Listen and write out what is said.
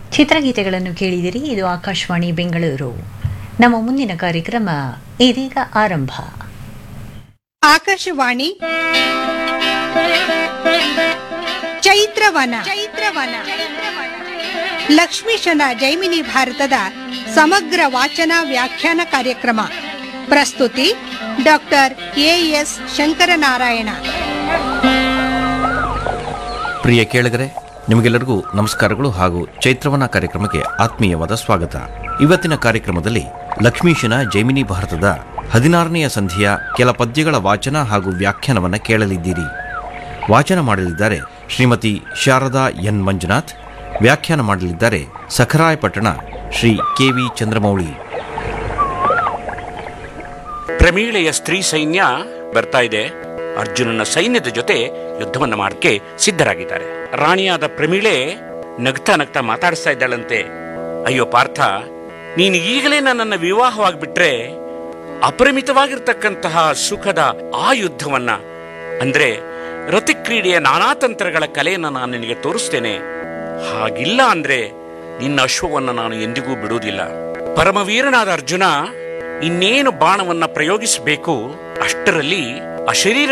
ಚಿತ್ರಗೀತೆಗಳನ್ನು ಕೇಳಿದಿರಿ ಇದು ಆಕಾಶವಾಣಿ ಬೆಂಗಳೂರು ನಮ್ಮ ಮುಂದಿನ ಕಾರ್ಯಕ್ರಮ ಇದೀಗ ಆರಂಭ ಆಕಾಶವಾಣಿ ಚೈತ್ರವನ ಚೈತ್ರವನ ಲಕ್ಷ್ಮೀಶನ ಜೈಮಿನಿ ಭಾರತದ ಸಮಗ್ರ ವಾಚನ ವ್ಯಾಖ್ಯಾನ ಕಾರ್ಯಕ್ರಮ ಪ್ರಸ್ತುತಿ ಡಾಕ್ಟರ್ ಎ ಎಸ್ ಶಂಕರನಾರಾಯಣ ಪ್ರಿಯ ಕೇಳಿಗರೆ ನಿಮಗೆಲ್ಲರಿಗೂ ನಮಸ್ಕಾರಗಳು ಹಾಗೂ ಚೈತ್ರವನ ಕಾರ್ಯಕ್ರಮಕ್ಕೆ ಆತ್ಮೀಯವಾದ ಸ್ವಾಗತ ಇವತ್ತಿನ ಕಾರ್ಯಕ್ರಮದಲ್ಲಿ ಲಕ್ಷ್ಮೀಶನ ಜೈಮಿನಿ ಭಾರತದ ಹದಿನಾರನೆಯ ಸಂಧಿಯ ಕೆಲ ಪದ್ಯಗಳ ವಾಚನ ಹಾಗೂ ವ್ಯಾಖ್ಯಾನವನ್ನು ಕೇಳಲಿದ್ದೀರಿ ವಾಚನ ಮಾಡಲಿದ್ದಾರೆ ಶ್ರೀಮತಿ ಶಾರದಾ ಎನ್ ಮಂಜುನಾಥ್ ವ್ಯಾಖ್ಯಾನ ಮಾಡಲಿದ್ದಾರೆ ಸಖರಾಯಪಟ್ಟಣ ಶ್ರೀ ಕೆ ವಿ ಚಂದ್ರಮೌಳಿ ಪ್ರಮೀಳೆಯ ಸ್ತ್ರೀ ಸೈನ್ಯ ಬರ್ತಾ ಇದೆ ಅರ್ಜುನನ ಸೈನ್ಯದ ಜೊತೆ ಯುದ್ಧವನ್ನ ಮಾಡಕ್ಕೆ ಸಿದ್ಧರಾಗಿದ್ದಾರೆ ರಾಣಿಯಾದ ಪ್ರಮೀಳೆ ನಗ್ತಾ ನಗ್ತಾ ಮಾತಾಡಿಸ್ತಾ ಇದ್ದಾಳಂತೆ ಅಯ್ಯೋ ಪಾರ್ಥ ನೀನು ಈಗಲೇ ನನ್ನನ್ನ ವಿವಾಹವಾಗಿಬಿಟ್ರೆ ಅಪರಿಮಿತವಾಗಿರ್ತಕ್ಕಂತಹ ಸುಖದ ಆ ಯುದ್ಧವನ್ನ ಅಂದ್ರೆ ರತಿಕ್ರೀಡೆಯ ನಾನಾ ತಂತ್ರಗಳ ಕಲೆಯನ್ನ ನಾನು ನಿನಗೆ ತೋರಿಸ್ತೇನೆ ಹಾಗಿಲ್ಲ ಅಂದ್ರೆ ನಿನ್ನ ಅಶ್ವವನ್ನ ನಾನು ಎಂದಿಗೂ ಬಿಡುವುದಿಲ್ಲ ಪರಮವೀರನಾದ ಅರ್ಜುನ ಇನ್ನೇನು ಬಾಣವನ್ನ ಪ್ರಯೋಗಿಸಬೇಕು ಅಷ್ಟರಲ್ಲಿ ಅಶರೀರ